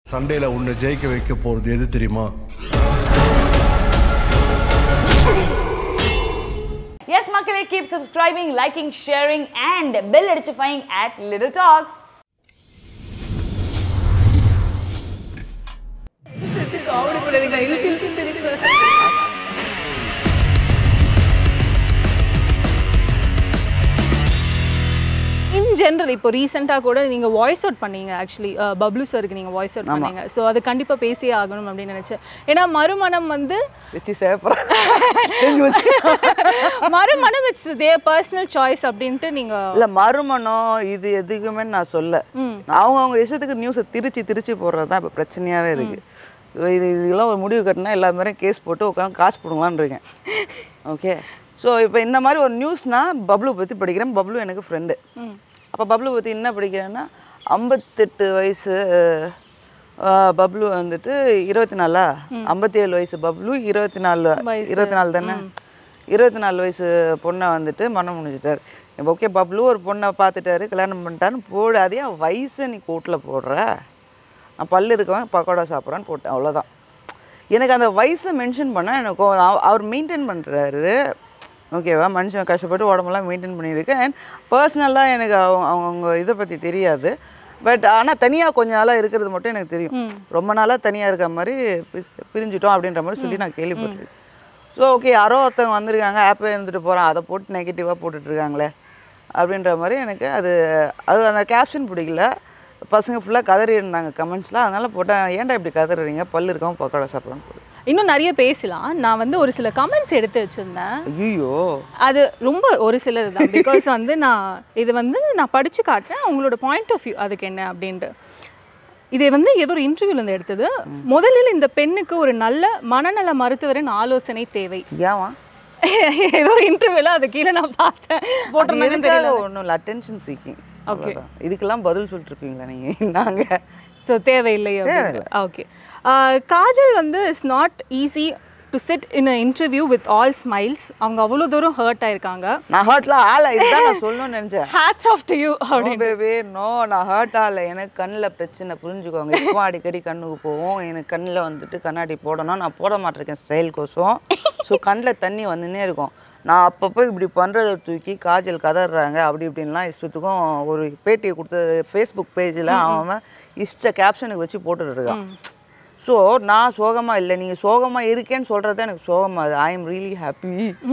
சண்டேல உன்னை ஜெயிக்க வைக்க போறது எது தெரியுமா எஸ் மக்களே keep subscribing liking sharing and bell அடிச்சுஃபைங் at little talks in general இப்போ ரீசெண்டாக கூட நீங்கள் வாய்ஸ் அவுட் பண்ணீங்க ஆக்சுவலி பப்ளு சருக்கு நீங்கள் வாய்ஸ் அவுட் பண்ணீங்க ஸோ அது கண்டிப்பாக பேசியே ஆகணும் அப்படின்னு நினச்சேன் ஏன்னா மறுமணம் வந்து வச்சு சேப்பறேன் செஞ்சு வச்சு மறுமணம் இட்ஸ் தே பர்சனல் சாய்ஸ் அப்படின்ட்டு நீங்கள் இல்ல மறுமணம் இது எதுக்குமே நான் சொல்ல அவங்க அவங்க இஷ்டத்துக்கு நியூஸை திருச்சி திருச்சி போடுறது தான் இப்போ பிரச்சனையாவே இருக்கு இது இதெல்லாம் ஒரு முடிவு கட்டினா எல்லா மாதிரியும் கேஸ் போட்டு உட்காந்து காசு போடுங்களான்னு இருக்கேன் ஓகே ஸோ இப்போ இந்த மாதிரி ஒரு நியூஸ்னா பப்ளு பற்றி படிக்கிறேன் பப்ளு எனக்கு ஃப்ரெண்டு அப்போ பப்ளு பற்றி என்ன படிக்கிறேன்னா ஐம்பத்தெட்டு வயசு அஹ், பப்ளு வந்துட்டு இருபத்தி நாலா ஐம்பத்தி ஏழு வயசு பப்ளு இருபத்தி நாலு வயசு. இருபத்தி நாலு தானே இருபத்தி நாலு வயசு பொண்ணை வந்துட்டு மனம் முடிஞ்சிட்டார் ஓகே பப்ளு ஒரு பொண்ணை பார்த்துட்டாரு கல்யாணம் பண்ணிட்டாருன்னு போடாதே அவன் வயசை நீ கூட்டில் போடுற நான் பல்லு இருக்கவன் பக்கோடா சாப்பிட்றான்னு போட்டேன் அவ்வளோதான் எனக்கு அந்த வயசை மென்ஷன் பண்ணால் எனக்கு கோவம். அவ- அவர் மெயின்டைன் பண்ணுறாரு ஓகேவா மனுஷன் கஷ்டப்பட்டு உடம்பெல்லாம் மெயின்டைன் பண்ணியிருக்கேன் அண்ட் பர்சனலாக எனக்கு அவங்க அவங்க இதை பற்றி தெரியாது பட் ஆனால் தனியாக கொஞ்ச நாளாக இருக்கிறது மட்டும் எனக்கு தெரியும் ரொம்ப நாளாக தனியாக இருக்க மாதிரி பிஸ்- பிரிஞ்சிட்டோம் அப்படின்ற மாதிரி சொல்லி நான் கேள்விப்பட்டிருக்கேன் ஸோ ஓகே யாரோ ஒருத்தவங்க வந்திருக்காங்க ஆப்பை இருந்துட்டு போகிறான் அதை போட்டு நெகட்டிவாக போட்டுட்ருக்காங்களே அப்படின்ற மாதிரி எனக்கு அது அது அந்த கேப்ஷன் பிடிக்கல பசங்க ஃபுல்லாக கதறி இருந்தாங்க கமெண்ட்ஸில் அதனால் போட்டேன் ஏன்டா இப்படி கதறீங்க பல்லு இருக்கவும் பக்கோடா சாப்பிட்றான்னு போட்டு இன்னும் நிறைய பேசலாம் நான் வந்து ஒரு சில கமெண்ட்ஸ் எடுத்து வச்சுருந்தேன் ஐயோ அது ரொம்ப ஒரு சிலர் தான் பிகாஸ் வந்து நான் இது வந்து நான் படித்து காட்டுறேன் உங்களோட பாயிண்ட் ஆஃப் வியூ அதுக்கு என்ன அப்படின்ட்டு இது வந்து ஏதோ ஒரு இன்டர்வியூலேருந்து எடுத்தது முதலில் இந்த பெண்ணுக்கு ஒரு நல்ல மனநல மருத்துவரின் ஆலோசனை தேவை ஏவா ஏதோ இன்டர்வியூல அது கீழே நான் பார்த்தேன் போட்டிருந்தாங்கன்னு தெரியல ஒன்றும் இல்லை அட்டென்ஷன் சீக்கிங் ஓகே இதுக்கெல்லாம் பதில் சொல்லிட்டு இருப்பீங்களா நீங்கள் நாங்கள் ஸோ தேவையில்லை ஓகே காஜல் வந்து is not easy to set in a interview with all smiles அவங்க அவ்வளோ தூரம் ஹர்ட் ஆயிருக்காங்க நான் ஹர்ட்லாம் ஆளை இதுதான் நான் சொல்லணும்னு நினச்சேன் ஹேட்ஸ் ஆஃப் டு யூ அப்படி பேபி நோ நான் ஹர்ட் ஆகல எனக்கு கண்ணில் பிரச்சனை புரிஞ்சுக்கோங்க இப்போ அடிக்கடி கண்ணுக்கு போவோம் எனக்கு கண்ணில் வந்துட்டு கண்ணாடி போடணும் நான் போட மாட்டிருக்கேன் ஸ்டைல் கோசம் ஸோ கண்ணில் தண்ணி வந்துன்னே இருக்கும் நான் அப்பப்போ இப்படி பண்ணுறதை தூக்கி காஜல் கதறாங்க அப்படி இப்படின்லாம் இஷ்டத்துக்கும் ஒரு பேட்டியை கொடுத்த ஃபேஸ்புக் பேஜில் அவன் இஷ்ட கேப்ஷனுக்கு வச்சு போட்டுட்டு இருக்கான் ஸோ நான் சோகமாக இல்லை நீங்கள் சோகமாக இருக்கேன்னு சொல்கிறது எனக்கு சோகமாக I am really happy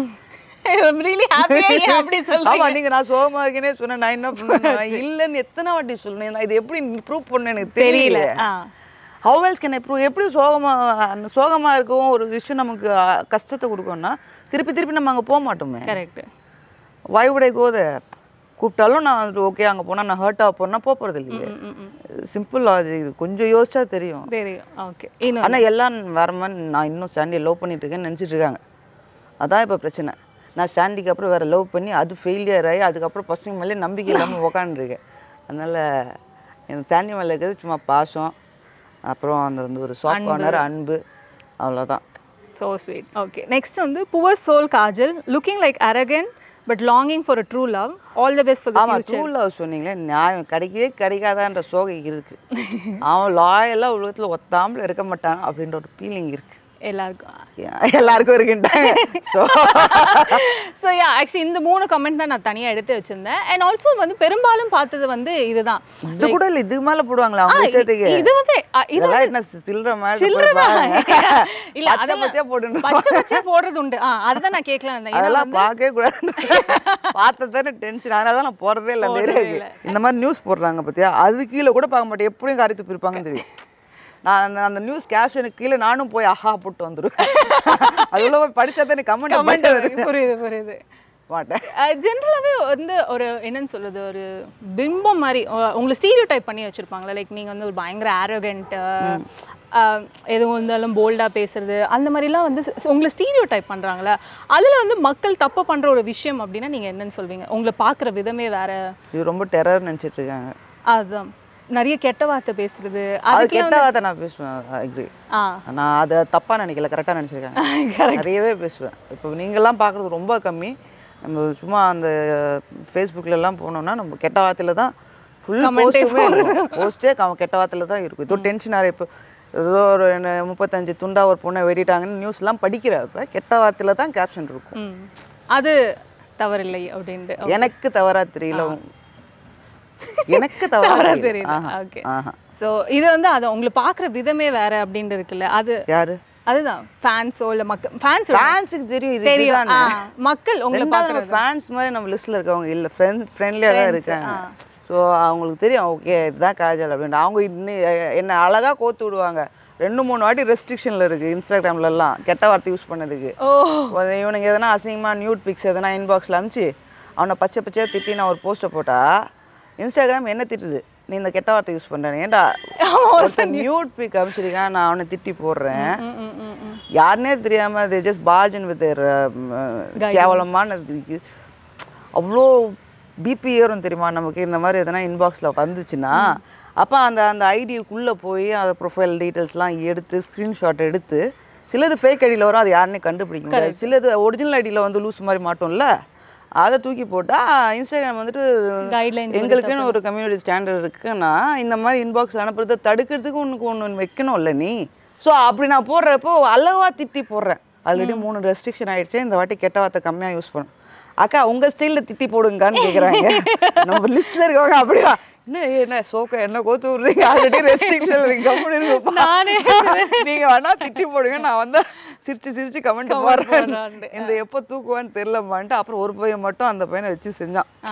really ஹாப்பியா அப்படி சொல்றீங்க ஆமா நீங்க நான் சோகமா இருக்கேனே சொன்னேன் நான் என்ன பண்ணேன் இல்லைன்னு எத்தனை வாட்டி சொன்னேன் நான் இது எப்படி ப்ரூவ் பண்ண எனக்கு தெரியல தெரியல ah how else can prove எப்படி சோகமா சோகமா இருக்கவும் ஒரு விஷயம் நமக்கு அஹ், கஷ்டத்தை கொடுக்கும்னா திருப்பி திருப்பி நம்ம அங்க போக மாட்டோமே correct why would I go there கூப்பிட்டாலும் நான் ஓகே அங்க போனா நான் ஹர்ட் ஆக போறேன்னா போக போறது இல்லையே சிம்பிள் லாஜிக் இது கொஞ்சம் யோசிச்சா தெரியும் தெரியும் ஓகே இன்னும் ஆனா எல்லாம் வேற மாதிரி நான் இன்னும் சாண்டியை லவ் பண்ணிட்டு இருக்கேன்னு நினைச்சிட்டு இருக்காங்க அதான் இப்போ பிரச்சனை நான் சாண்டிக்கு அப்புறம் வேற லவ் பண்ணி அது ஃபெயிலியர் ஆகி அதுக்கப்புறம் பசங்க மேலே நம்பிக்கை இல்லாமல் உக்காந்துருக்கேன் அதனால எனக்கு சாண்டி மேலே இருக்கிறது சும்மா பாசம் அப்புறம் அந்த வந்து ஒரு சாஃப்ட் கார்னர் அன்பு அவ்வளோதான் ஸோ ஸ்வீட் ஓகே நெக்ஸ்ட் வந்து poor soul Kajal looking like arrogant but longing for a true love all the best for the ஆமாம் ட்ரூ லவ் சொன்னீங்களே நியாயம் கிடைக்கவே கிடைக்காதான்ற சோகை இருக்கு அவன் லாயெல்லாம் உலகத்தில் ஒத்தாமல் இருக்க மாட்டான் அப்படின்ற ஒரு ஃபீலிங் இருக்கு எல்லாருக்கும் எல்லாருக்கும் இருக்குன்ட்டாங்க ஸோ ஸோ யா ஆக்சுவலி இந்த மூணு கமெண்ட் தான் நான் தனியாக எடுத்து வச்சிருந்தேன் அண்ட் ஆல்சோ வந்து பெரும்பாலும் பார்த்தது வந்து இதுதான் இது கூட இல்லை இதுக்கு மேலே போடுவாங்களா அவங்க விஷயத்துக்கு இது வந்து அ, இது இதெல்லாம் என்ன சில்லற மாதிரி சில்லறை போய் பாருங்க. இல்ல பச்சை அதெல்லாம் பச்சையா போட்டுட்டு பச்சை பச்சையா போடுறது உண்டு ஆ அதுதான் நான் கேட்கலாம் இருந்தேன் ஏன்னா அதெல்லாம் பார்க்கவே கூடாது பார்த்து தானே டென்ஷன் அதனால தான் நான் போறதே இல்லை அந்த போடுறதே ஏரியாவுக்கு இல்ல. இந்த மாதிரி நியூஸ் போடுறாங்க பார்த்தியா அது கீழே கூட பார்க்க மாட்டேன் எப்படியும் கறி துப்பிருப்பாங்கன்னு தெரியும் நான் அந்த- அந்த நியூஸ் கேப்ஷனுக்கு கீழே நானும் போய் ஆஹா போட்டு வந்துருவேன் அதுல போய் படிச்சா தானே கமெண்ட் comment புரியுது புரியுது மாட்டேன் ஜென்ரலாகவே வந்து ஒரு என்னன்னு சொல்றது ஒரு பிம்பம் மாதிரி உ- உங்களை ஸ்டீரியோ டைப் பண்ணி வச்சிருப்பாங்களா லைக் நீங்க வந்து ஒரு பயங்கர ஆரோகண்ட் எதுவும் இருந்தாலும் போல்டாக பேசுறது அந்த மாதிரிலாம் வந்து ஸ்- உங்களை ஸ்டீரியோ டைப் பண்ணுறாங்களா அதில் வந்து மக்கள் தப்பு பண்ணுற ஒரு விஷயம் அப்படின்னா நீங்கள் என்னன்னு சொல்வீங்க உங்களை பார்க்குற விதமே வேற இது ரொம்ப டெரர் நினைச்சிட்டு இருக்காங்க அதுதான் நிறைய கெட்ட வார்த்தை பேசுறது அது அதுக்கெல்லாம் கெட்ட வார்த்தை நான் பேசுவேன் அக்ரி ஆ நான் அதை தப்பா நினைக்கல கரெக்டாக நினச்சிருக்கேன் நிறையவே பேசுவேன் இப்போ நீங்கள்லாம் பார்க்குறது ரொம்ப கம்மி நம்ம சும்மா அந்த ஃபேஸ்புக்கில் எல்லாம் போனோம்னா நம்ம கெட்ட வார்த்தையில தான் ஃபுல் Comment-ஏ போஸ்ட்டுமே போஸ்ட்டே கெட்ட வார்த்தையில் தான் இருக்கும் இதோ டென்ஷன் ஆகிற இப்போ ஏதோ ஒரு என்ன முப்பத்தஞ்சு துண்டா ஒரு பொண்ணை வெட்டிட்டாங்கன்னு நியூஸ்லாம் படிக்கிறப்ப கெட்ட வார்த்தையில் தான் கேப்ஷன் இருக்கும் ம். அது தவறில்லை அப்படின்ட்டு எனக்கு தவறா தெரியல எனக்கு தவறா தவறா தெரியல தெரியல ஆஹா, ஓகே ஆஹா ஸோ இது வந்து அதை உங்களை பார்க்குற விதமே வேற அப்படின்ட்டு இருக்குல்ல அது யாரு அதுதான் ஃபேன்ஸோ இல்லை மக்கள் ஃபேன்ஸ் ஃபேன்ஸுக்கு தெரியும் இது தெரியும் இதுதானே. ஆ, மக்கள் உங்களை ரெண்டாவது நம்ம பார்க்குறது ஃபேன்ஸ் மாதிரி நம்ம லிஸ்ட்ல இருக்கவங்க இல்ல ஃப்ரெண்ட் ஃப்ரெண்ட்லியாக தான் இருக்காங்க ஸோ அவங்களுக்கு தெரியும் ஓகே இதுதான் காஜல் அப்படின்னு அவங்க இன்னும் என்ன அழகா கோத்து விடுவாங்க ரெண்டு மூணு வாட்டி ரெஸ்ட்ரிக்ஷனில் இருக்குது இன்ஸ்டாகிராம்லலாம் கெட்ட வார்த்தை யூஸ் பண்ணதுக்கு ஓ ஒரு இவனுக்கு எதனா அசிங்கமாக நியூட் பிக்ஸ் எதனா இன்பாக்ஸில் அனுப்பிச்சு அவனை பச்சை பச்சையாக திட்டி நான் ஒரு போஸ்ட்டை போட்டால் இன்ஸ்டாகிராம் என்ன திட்டுது நீ இந்த கெட்ட வார்த்தை யூஸ் பண்ணுறேன் ஏன்டா ஒருத்தன் நியூட் பிக் அனுப்பிச்சிருக்கான் நான் அவனை திட்டி போடுறேன் ம், ம், ம், ம். யாருனே தெரியாம தே ஜஸ்ட் பார்ஜன் வித் கேவலமான இதுக்கு அவ்வளோ பிபி ஏறும் தெரியுமா நமக்கு இந்த மாதிரி எதனா இன்பாக்ஸில் வந்துச்சுன்னா அப்போ அந்த அந்த ஐடிக்குள்ளே போய் அந்த ப்ரொஃபைல் டீட்டெயில்ஸ்லாம் எடுத்து ஸ்க்ரீன்ஷாட் எடுத்து சிலது ஃபேக் ஐடியில் வரும் அது யாருனே கண்டுபிடிக்க முடியாது சிலது ஒரிஜினல் ஐடியில் வந்து லூஸ் மாதிரி மாட்டோம்ல அதை தூக்கி போட்டால் இன்ஸ்டாகிராம் வந்துட்டு Guidelines எங்களுக்குன்னு ஒரு கம்யூனிட்டி ஸ்டாண்டர்ட் இருக்குன்னா இந்த மாதிரி இன்பாக்ஸ் அனுப்புறதை தடுக்கிறதுக்கு உனக்கு ஒன்று வைக்கணும்ல நீ ஸோ அப்படி நான் போடுறப்போ அளவா திட்டி போடுறேன் ஆல்ரெடி மூணு ரெஸ்ட்ரிக்ஷன் ஆயிடுச்சு இந்த வாட்டி கெட்ட வார்த்தை கம்மியாக யூஸ் பண்ணும் அக்கா உங்கள் ஸ்டைலில் திட்டி போடுங்கன்னு கேட்குறாங்க நம்ம லிஸ்ட்டில் இருக்கவங்க அப்படியா என்ன என்ன சோக்கா என்ன கோத்து விட்றீங்க ஆல்ரெடி ரெஸ்ட்ரிக்ஷன் இருக்கு கம்முன்னு நானே நீங்க வேணா திட்டி போடுங்க நான் வந்து சிரிச்சு சிரிச்சு கமெண்ட் போடுறேன் போடுறான்ட்டு. இந்த எப்போ தூக்குவான்னு தெரியலமான்ட்டு அப்புறம் ஒரு பையன் மட்டும் அந்த பையனை வச்சு செஞ்சான் ஆ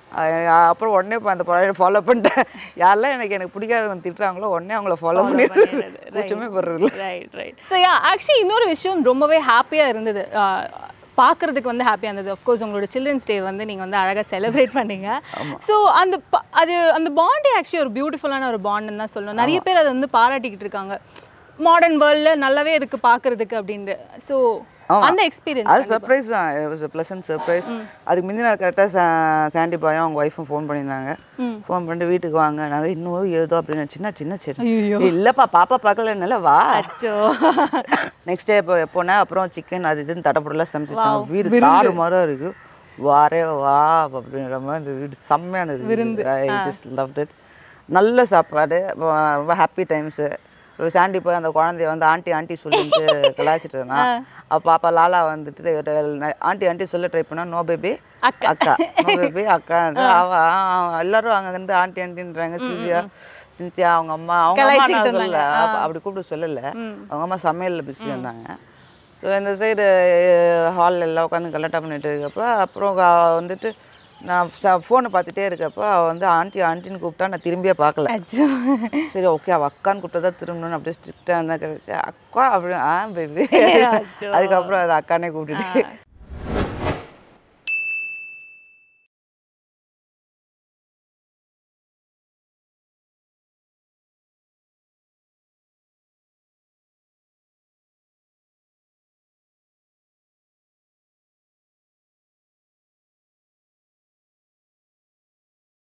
அஹ் அப்புறம் உடனே இப்போ அந்த பழைய ஃபாலோ பண்ணிட்டேன் யாரெல்லாம் எனக்கு எனக்கு பிடிக்காதவங்க திட்டுறாங்களோ உடனே அவங்கள ஃபாலோ பண்ணிடுறது கூச்சமே படுறது right right so yeah actually இன்னொரு விஷயம் ரொம்பவே ஹாப்பியாக இருந்தது பார்க்குறதுக்கு வந்து ஹாப்பியாக இருந்தது அஃப்கோர்ஸ் உங்களோட சில்ட்ரன்ஸ் டே வந்து நீங்கள் வந்து அழகாக செலிப்ரேட் பண்ணீங்க ஸோ அந்த ப- அது அந்த பாண்டே ஆக்சுவலி ஒரு பியூட்டிஃபுல்லான ஒரு பாண்டுன்னு தான் சொல்லணும் நிறைய பேர் அதை வந்து பாராட்டிக்கிட்டு இருக்காங்க மாடர்ன் வேர்ல்டில் நல்லாவே இருக்குது பார்க்குறதுக்கு அப்படின்ட்டு ஸோ ஆமா. அந்த எக்ஸ்பீரியன்ஸ் அது சர்ப்ரைஸ் தான் வாஸ் ப்ளசன்ட் சர்ப்ரைஸ் அதுக்கு முந்தி நான் கரெக்டாக சாண்டி பாயும் அவங்க ஒய்ஃபும் ஃபோன் பண்ணியிருந்தாங்க ஃபோன் பண்ணிட்டு வீட்டுக்கு வாங்க நாங்கள் இன்னும் ஏதோ அப்படின்னு சின்ன சின்ன சரி இல்லைப்பா பாப்பா பார்க்கலன்னால வா அச்சோ நெக்ஸ்ட் டே இப்போ எப்போனா அப்புறம் சிக்கன் அது இதுன்னு தடப்படலாம் சமைச்சிட்டாங்க வீடு தாறு மாதிரி இருக்கு வாரே வா அப்படின்ற மாதிரி இந்த வீடு செம்மையானது ஐ ஜஸ்ட் லவ் இட் நல்ல சாப்பாடு ரொம்ப- ரொம்ப ஹாப்பி டைம்ஸு சாண்டி போய் அந்த குழந்தைய வந்து ஆண்டி ஆண்டி சொல்லிட்டு கலாச்சிட்டு இருந்தான் அப்போ பாப்பா லாலா வந்துட்டு ஆண்டி ஆண்டி சொல்ல ட்ரை பண்ணா நோ பேபி அக்கா நோ பேபி அக்கா அவ ஆ, எல்லாரும் அங்க இருந்து ஆண்டி ஆண்டின்றாங்க சிவியா சிந்தியா அவங்க அம்மா அவங்க அம்மா கலாய்ச்சிக்கிட்டு நான் சொல்லல அப்ப அப்படி கூப்பிட்டு சொல்லல அவங்க அம்மா சமையல்ல பிஸி இருந்தாங்க ஸோ இந்த சைடு ஹாலில் எல்லாம் உட்காந்து கலட்டா பண்ணிட்டு இருக்கப்ப அப்புறம் அவ வந்துட்டு நான் ஃபோனை பார்த்துட்டே இருக்கப்ப அவள் வந்து ஆண்டி ஆண்டின்னு கூப்பிட்டா நான் திரும்பியே பார்க்கல அச்சோ சரி ஓகே அவள் அக்கான்னு கூப்பிட்டா தான் திரும்பணும்னு அப்படியே ஸ்ட்ரிக்டாக இருந்தால் கிடைச்சி அக்கா அப்படி ஆ பேபி அச்சோ. அதுக்கப்புறம் அது அக்கானே கூப்பிட்டுட்டு